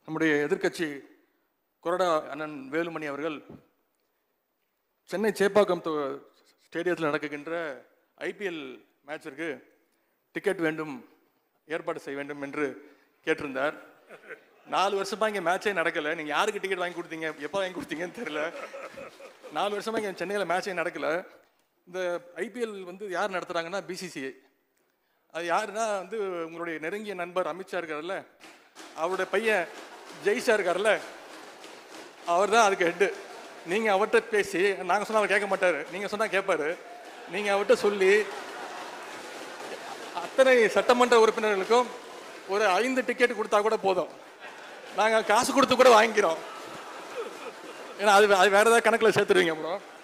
நம்முடைய எதிர்க்கட்சி கொறடா அண்ணன் வேலுமணி அவர்கள் சென்னை சேப்பாக்கம் தொ- ஸ்டேடியத்தில் நடக்குகின்ற ஐபிஎல் மேட்சிற்கு டிக்கெட் வேண்டும் ஏற்பாடு செய்ய வேண்டும் என்று கேட்டிருந்தார் நாலு வருஷமா இங்கே மேட்சே நடக்கல நீங்க யாருக்கு டிக்கெட் வாங்கி கொடுத்தீங்க எப்போ வாங்கி கொடுத்தீங்கன்னு தெரியல நாலு வருஷமா இங்கே சென்னையில் மேட்சே நடக்கல இந்த ஐபிஎல் வந்து யார் நடத்துறாங்கன்னா பிசிசிஐ அது யாருன்னா வந்து உங்களுடைய நெருங்கிய நண்பர் அமித்ஷா இருக்கார்ல அவருடைய பையன் ஜெய்ஷா இருக்கார்ல அவர் தான் அதுக்கு ஹெட்டு நீங்கள் அவர்கிட்ட பேசி நாங்கள் சொன்னால் அவர் கேட்க மாட்டார் நீங்கள் சொன்னால் கேட்பாரு நீங்கள் அவர்கிட்ட சொல்லி அத்தனை சட்டமன்ற உறுப்பினர்களுக்கும் ஒரு ஐந்து டிக்கெட் கொடுத்தா கூட போதும் நாங்கள் காசு கொடுத்து கூட வாங்கிக்கிறோம் ஏன்னா அது அது வேற ஏதாவது கணக்கில் சேர்த்துருவீங்க அப்புறம்